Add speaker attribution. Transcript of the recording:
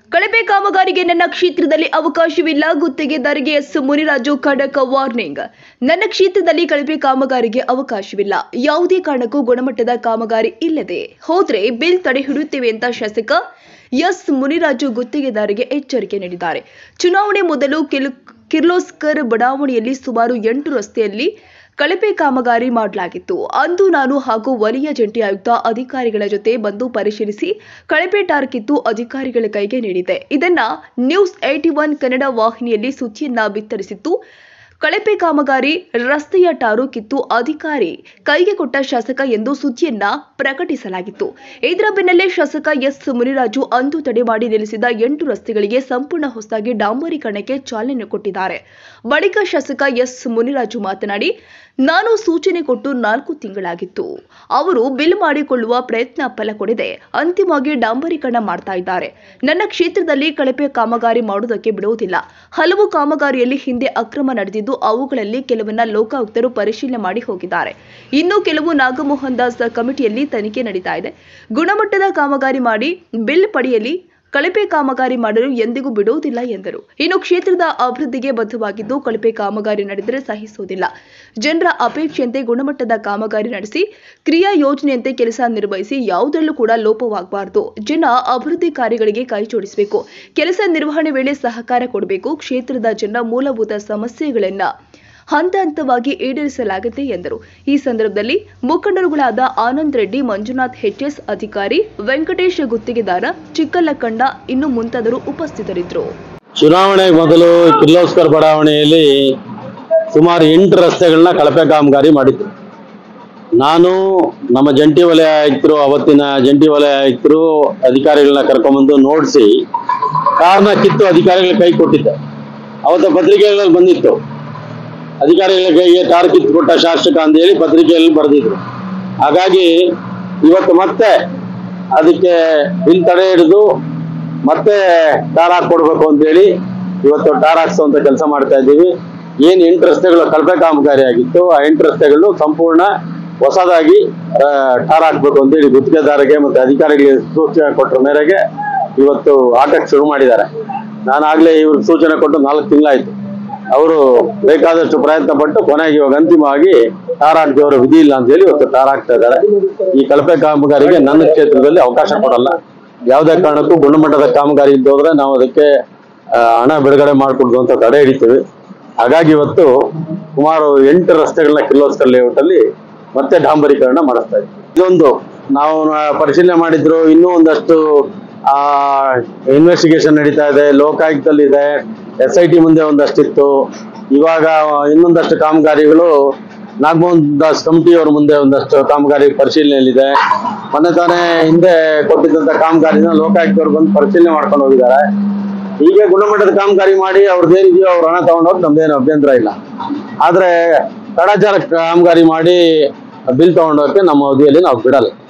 Speaker 1: ಕಳಪೆ ಕಾಮಗಾರಿಗೆ ನನ್ನ ಕ್ಷೇತ್ರದಲ್ಲಿ ಅವಕಾಶವಿಲ್ಲ ಗುತ್ತಿಗೆದಾರಿಗೆ ಎಸ್ ಮುನಿರಾಜು ಖಡಕ್ ವಾರ್ನಿಂಗ್ ನನ್ನ ಕ್ಷೇತ್ರದಲ್ಲಿ ಕಳಪೆ ಕಾಮಗಾರಿಗೆ ಅವಕಾಶವಿಲ್ಲ ಯಾವುದೇ ಕಾರಣಕ್ಕೂ ಗುಣಮಟ್ಟದ ಕಾಮಗಾರಿ ಇಲ್ಲದೆ ಹೋದ್ರೆ ಬಿಲ್ ತಡೆ ಹಿಡಿಯುತ್ತೇವೆ ಅಂತ ಶಾಸಕ ಎಸ್ ಮುನಿರಾಜು ಗುತ್ತಿಗೆದಾರಿಗೆ ಎಚ್ಚರಿಕೆ ನೀಡಿದ್ದಾರೆ ಚುನಾವಣೆ ಮೊದಲು ಕಿಲ್- ಕಿರ್ಲೋಸ್ಕರ್ ಬಡಾವಣೆಯಲ್ಲಿ ಸುಮಾರು ಎಂಟು ರಸ್ತೆಯಲ್ಲಿ ಕಳಪೆ ಕಾಮಗಾರಿ ಮಾಡಲಾಗಿತ್ತು ಅಂದು ನಾನು ಹಾಗೂ ವಲಯ ಜಂಟಿ ಆಯುಕ್ತ ಅಧಿಕಾರಿಗಳ ಜೊತೆ ಬಂದು ಪರಿಶೀಲಿಸಿ ಕಳಪೆ ಟಾರ್ ಕಿತ್ತು ಅಧಿಕಾರಿಗಳ ಕೈಗೆ ನೀಡಿದೆ ಇದನ್ನ ನ್ಯೂಸ್ ಏಟಿ ಒನ್ ಕನ್ನಡ ವಾಹಿನಿಯಲ್ಲಿ ಸುದ್ದಿಯನ್ನ ಬಿತ್ತರಿಸಿತ್ತು ಕಳಪೆ ಕಾಮಗಾರಿ ರಸ್ತೆಯ ಟಾರು ಕಿತ್ತು ಅಧಿಕಾರಿ ಕೈಗೆ ಕೊಟ್ಟ ಶಾಸಕ ಎಂದು ಸುದ್ದಿಯನ್ನ ಪ್ರಕಟಿಸಲಾಗಿತ್ತು ಇದರ ಬೆನ್ನಲ್ಲೇ ಶಾಸಕ ಎಸ್ ಮುನಿರಾಜು ಅಂದು ತಡೆ ಮಾಡಿ ನಿಲ್ಲಿಸಿದ ಎಂಟು ರಸ್ತೆಗಳಿಗೆ ಸಂಪೂರ್ಣ ಹೊಸದಾಗಿ ಡಾಂಬರೀಕರಣಕ್ಕೆ ಚಾಲನೆ ಕೊಟ್ಟಿದ್ದಾರೆ ಬಳಿಕ ಶಾಸಕ ಎಸ್ ಮುನಿರಾಜು ಮಾತನಾಡಿ ನಾನು ಸೂಚನೆ ಕೊಟ್ಟು ನಾಲ್ಕು ತಿಂಗಳಾಗಿತ್ತು ಅವರು ಬಿಲ್ ಮಾಡಿಕೊಳ್ಳುವ ಪ್ರಯತ್ನ ಫಲ ಕೊಡದೆ ಅಂತಿಮವಾಗಿ ಡಾಂಬರೀಕರಣ ಮಾಡ್ತಾ ಇದ್ದಾರೆ ನನ್ನ ಕ್ಷೇತ್ರದಲ್ಲಿ ಕಳಪೆ ಕಾಮಗಾರಿ ಮಾಡುವುದಕ್ಕೆ ಬಿಡುವುದಿಲ್ಲ ಹಲವು ಕಾಮಗಾರಿಯಲ್ಲಿ ಹಿಂದೆ ಅಕ್ರಮ ನಡೆದಿದ್ದು ಅವುಗಳಲ್ಲಿ ಕೆಲವನ್ನ ಲೋಕಾಯುಕ್ತರು ಪರಿಶೀಲನೆ ಮಾಡಿ ಹೋಗಿದ್ದಾರೆ ಇನ್ನು ಕೆಲವು ನಾಗಮೋಹನ್ ದಾಸ್ ಕಮಿಟಿಯಲ್ಲಿ ತನಿಖೆ ನಡೀತಾ ಇದೆ ಗುಣಮಟ್ಟದ ಕಾಮಗಾರಿ ಮಾಡಿ ಬಿಲ್ ಪಡೆಯಲಿ ಕಳಪೆ ಕಾಮಗಾರಿ ಮಾಡಲು ಎಂದಿಗೂ ಬಿಡುವುದಿಲ್ಲ ಎಂದರು ಇನ್ನು ಕ್ಷೇತ್ರದ ಅಭಿವೃದ್ಧಿಗೆ ಬದ್ಧವಾಗಿದ್ದು ಕಳಪೆ ಕಾಮಗಾರಿ ನಡೆದರೆ ಸಹಿಸುವುದಿಲ್ಲ ಜನರ ಅಪೇಕ್ಷೆಯಂತೆ ಗುಣಮಟ್ಟದ ಕಾಮಗಾರಿ ನಡೆಸಿ ಕ್ರಿಯಾ ಯೋಜನೆಯಂತೆ ಕೆಲಸ ನಿರ್ವಹಿಸಿ ಯಾವುದರಲ್ಲೂ ಕೂಡ ಲೋಪವಾಗಬಾರದು ಜನ ಅಭಿವೃದ್ಧಿ ಕಾರ್ಯಗಳಿಗೆ ಕೈ ಜೋಡಿಸಬೇಕು ಕೆಲಸ ನಿರ್ವಹಣೆ ವೇಳೆ ಸಹಕಾರ ಕೊಡಬೇಕು ಕ್ಷೇತ್ರದ ಜನರ ಮೂಲಭೂತ ಸಮಸ್ಯೆಗಳನ್ನ ಹಂತ ಹಂತವಾಗಿ ಈಡೇರಿಸಲಾಗುತ್ತೆ ಎಂದರು ಈ ಸಂದರ್ಭದಲ್ಲಿ ಮುಖಂಡರುಗಳಾದ ಆನಂದ್ ರೆಡ್ಡಿ ಮಂಜುನಾಥ್ ಎಚ್ಎಸ್ ಅಧಿಕಾರಿ ವೆಂಕಟೇಶ್ ಗುತ್ತಿಗೆದಾರ ಚಿಕ್ಕಲ್ಲಕಂಡ ಇನ್ನು ಮುಂತಾದವರು ಉಪಸ್ಥಿತರಿದ್ದರು
Speaker 2: ಚುನಾವಣೆ ಮೊದಲು ಕಿರ್ಲೋಸ್ಕರ್ ಬಡಾವಣೆಯಲ್ಲಿ ಸುಮಾರು ಎಂಟು ರಸ್ತೆಗಳನ್ನ ಕಳಪೆ ಕಾಮಗಾರಿ ಮಾಡಿದ್ರು ನಾನು ನಮ್ಮ ಜಂಟಿ ವಲಯ ಆಯುಕ್ತರು ಅವತ್ತಿನ ಜಂಟಿ ವಲಯ ಆಯುಕ್ತರು ಅಧಿಕಾರಿಗಳನ್ನ ಕರ್ಕೊಂಡ್ಬಂದು ನೋಡಿಸಿ ಕಾರಣ ಕಿತ್ತು ಅಧಿಕಾರಿಗಳ ಕೈ ಕೊಟ್ಟಿದ್ದೆ ಅವತ್ತು ಪತ್ರಿಕೆಗಳಲ್ಲಿ ಬಂದಿತ್ತು ಅಧಿಕಾರಿಗಳ ಕೈಗೆ ಟಾರ್ ಕಿತ್ತು ಕೊಟ್ಟ ಶಾಸಕ ಅಂತ ಹೇಳಿ ಪತ್ರಿಕೆಯಲ್ಲಿ ಬರೆದಿದ್ರು ಹಾಗಾಗಿ ಇವತ್ತು ಮತ್ತೆ ಅದಕ್ಕೆ ಬಿಲ್ ತಡೆ ಹಿಡಿದು ಮತ್ತೆ ಟಾರ್ ಹಾಕೊಡ್ಬೇಕು ಅಂತ ಹೇಳಿ ಇವತ್ತು ಟಾರ್ ಹಾಕ್ಸುವಂತ ಕೆಲಸ ಮಾಡ್ತಾ ಇದ್ದೀವಿ ಏನ್ ಎಂಟು ರಸ್ತೆಗಳು ಕಳಪೆ ಕಾಮಗಾರಿ ಆಗಿತ್ತು ಆ ಎಂಟು ರಸ್ತೆಗಳು ಸಂಪೂರ್ಣ ಹೊಸದಾಗಿ ಆ, ಟಾರ್ ಹಾಕ್ಬೇಕು ಅಂತ ಹೇಳಿ ಗುತ್ತಿಗೆದಾರರಿಗೆ ಮತ್ತೆ ಅಧಿಕಾರಿಗಳಿಗೆ ಸೂಚನೆ ಕೊಟ್ಟರ ಮೇರೆಗೆ ಇವತ್ತು ಹಾಕಕ್ಕೆ ಶುರು ಮಾಡಿದ್ದಾರೆ ನಾನಾಗ್ಲೇ ಇವ್ರಿಗೆ ಸೂಚನೆ ಕೊಟ್ಟು ನಾಲ್ಕು ತಿಂಗಳಾಯ್ತು ಅವರು ಬೇಕಾದಷ್ಟು ಪ್ರಯತ್ನ ಪಟ್ಟು ಕೊನೆಗೆ ಇವಾಗ ಅಂತಿಮವಾಗಿ ಟಾರ್ ಹಾಕ್ದವರ ವಿಧಿ ಇಲ್ಲ ಅಂತ ಹೇಳಿ ಇವತ್ತು ಟಾರ್ ಹಾಕ್ತಾ ಇದ್ದಾರೆ ಈ ಕಳಪೆ ಕಾಮಗಾರಿಗೆ ನನ್ನ ಕ್ಷೇತ್ರದಲ್ಲಿ ಅವಕಾಶ ಕೊಡಲ್ಲ ಯಾವುದೇ ಕಾರಣಕ್ಕೂ ಗುಣಮಟ್ಟದ ಕಾಮಗಾರಿ ಇದ್ದು ಹೋದ್ರೆ ನಾವು ಅದಕ್ಕೆ ಆ, ಹಣ ಬಿಡುಗಡೆ ಮಾಡಿಕೊಡ್ದು ಅಂತ ತಡೆ ಹಿಡಿತೀವಿ ಹಾಗಾಗಿ ಇವತ್ತು ಸುಮಾರು ಎಂಟು ರಸ್ತೆಗಳನ್ನ ಕಿರ್ಲೋಸ್ಕರ್ ಲೇಔಟ್ ಅಲ್ಲಿ ಮತ್ತೆ ಡಾಂಬರೀಕರಣ ಮಾಡಿಸ್ತಾ ಇದ್ದೀವಿ ಇದೊಂದು ನಾವು ನ- ಪರಿಶೀಲನೆ ಮಾಡಿದ್ರು ಇನ್ನೂ ಒಂದಷ್ಟು ಆ ಇನ್ವೆಸ್ಟಿಗೇಷನ್ ನಡೀತಾ ಇದೆ ಲೋಕಾಯುಕ್ತದಲ್ಲಿ ಇದೆ ಎಸ್ ಐ ಟಿ ಮುಂದೆ ಒಂದಷ್ಟಿತ್ತು ಇವಾಗ ಇನ್ನೊಂದಷ್ಟು ಕಾಮಗಾರಿಗಳು ನಾಗಮೋಹನ್ ದಾಸ್ ಕಮಿಟಿಯವ್ರ ಮುಂದೆ ಒಂದಷ್ಟು ಕಾಮಗಾರಿ ಪರಿಶೀಲನೆಯಲ್ಲಿದೆ ಮೊನ್ನೆ ತಾನೇ ಹಿಂದೆ ಕೊಟ್ಟಿದ್ದಂತ ಕಾಮಗಾರಿನ ಲೋಕಾಯುಕ್ತವ್ರು ಬಂದು ಪರಿಶೀಲನೆ ಮಾಡ್ಕೊಂಡು ಹೋಗಿದ್ದಾರೆ ಹೀಗೆ ಗುಣಮಟ್ಟದ ಕಾಮಗಾರಿ ಮಾಡಿ ಅವ್ರದ್ದೇನಿದೆಯೋ ಅವ್ರ ಹಣ ತಗೊಂಡೋಗಿ ನಮ್ದೇನು ಅಭ್ಯಂತರ ಇಲ್ಲ ಆದ್ರೆ ಕಡಾಚಾರ ಕಾಮಗಾರಿ ಮಾಡಿ ಬಿಲ್ ತಗೊಂಡೋಗಕ್ಕೆ ನಮ್ಮ ಅವಧಿಯಲ್ಲಿ ನಾವು ಬಿಡಲ್ಲ